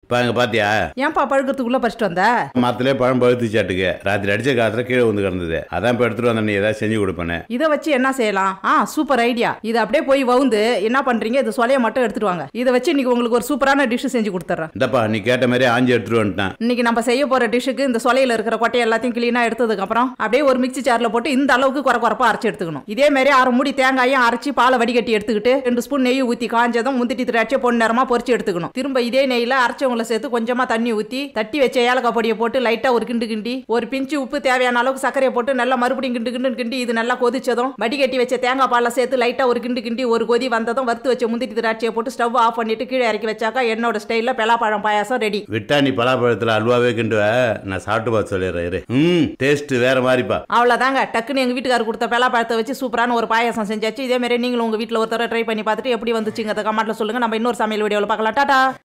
பாருங்க பாத்தியா ஏன்பா பழுக்கிறதுக்குள்ள பறிச்சிட்டு வந்த மரத்திலே பழம் பழுத்துச்சாட்டுக்கு ராத்திரி அடிச்ச காத்துல கீழே வந்து கிடந்தது அதான் இப்ப எடுத்துட்டு வந்த நீ ஏதாவது செஞ்சு கொடுப்பேன்னு இதை வச்சு என்ன செய்யலாம் ஆ சூப்பர் ஐடியா இது அப்படியே போய் வவுந்து என்ன பண்றீங்க இது சொலைய மட்டும் எடுத்துட்டு வாங்க இதை வச்சு இன்னைக்கு உங்களுக்கு ஒரு சூப்பரான டிஷ் செஞ்சு கொடுத்துட்றேன் இந்தப்பா நீ கேட்ட மாதிரி ஆஞ்சி எடுத்துட்டு வந்துட்டான் இன்னைக்கு நம்ம செய்ய போற டிஷ்ஷுக்கு இந்த சொலையில இருக்கிற கொட்டை எல்லாத்தையும் கிளீனா எடுத்ததுக்கு அப்புறம் அப்படியே ஒரு மிக்ஸி ஜார்ல போட்டு இந்த அளவுக்கு குறை குறைப்பா அரைச்சு எடுத்துக்கணும் இதே மாதிரி அரை மூடி தேங்காயும் அரைச்சி பாலை வடிகட்டி எடுத்துக்கிட்டு ரெண்டு ஸ்பூன் நெய் ஊத்தி காஞ்சதும் முந்திட்டி திராட்சை பொண்ணு நேரமா பொரிச்சு எடுத்துக்கணும் திரும்ப இதே நெய்ல அரைச்சவங்கள சேர்த்து கொஞ்சமா தண்ணி ஊத்தி தட்டி வச்ச ஏலக்காய் பொடியை போட்டு லைட்டா ஒரு கிண்டு கிண்டி ஒரு பிஞ்சு உப்பு தேவையான அளவுக்கு சர்க்கரையை போட்டு நல்லா மறுபடியும் கிண்டு கிண்டு கிண்டி இது நல்லா கொதிச்சதும் வடிகட்டி வச்ச தேங்காய் பாலை சேர்த்து லைட்டா ஒரு கிண்டு கிண்டி ஒரு கொதி வந்ததும் வறுத்து வச்ச முந்திரி திராட்சையை போட்டு ஸ்டவ் ஆஃப் பண்ணிட்டு கீழே இறக்கி வச்சாக்கா என்னோட ஸ்டைல்ல பலாப்பழம் பாயாசம் ரெடி விட்டா நீ பலாப்பழத்துல அல்வாவே கிண்டுவ நான் சாப்பிட்டு பார்த்து சொல்லிடுறேன் இரு. ம் டேஸ்ட் வேற மாதிரிப்பா அவ்வளோதாங்க டக்குன்னு எங்கள் வீட்டுக்காரர் கொடுத்த பலாப்பழத்தை வச்சு சூப்பரான ஒரு பாயாசம் செஞ்சாச்சு இதே மாதிரி நீங்களும் உங்கள் வீட்டில் ஒரு தடவை ட்ரை பண்ணி பார்த்துட்டு எப்படி வந்துச்சுங்கிறத கமெண்ட்டில் சொல்லுங்கள் நம்ம இன்னொரு சமையல் வீடியோவில் பார்க்கலாம் டாடா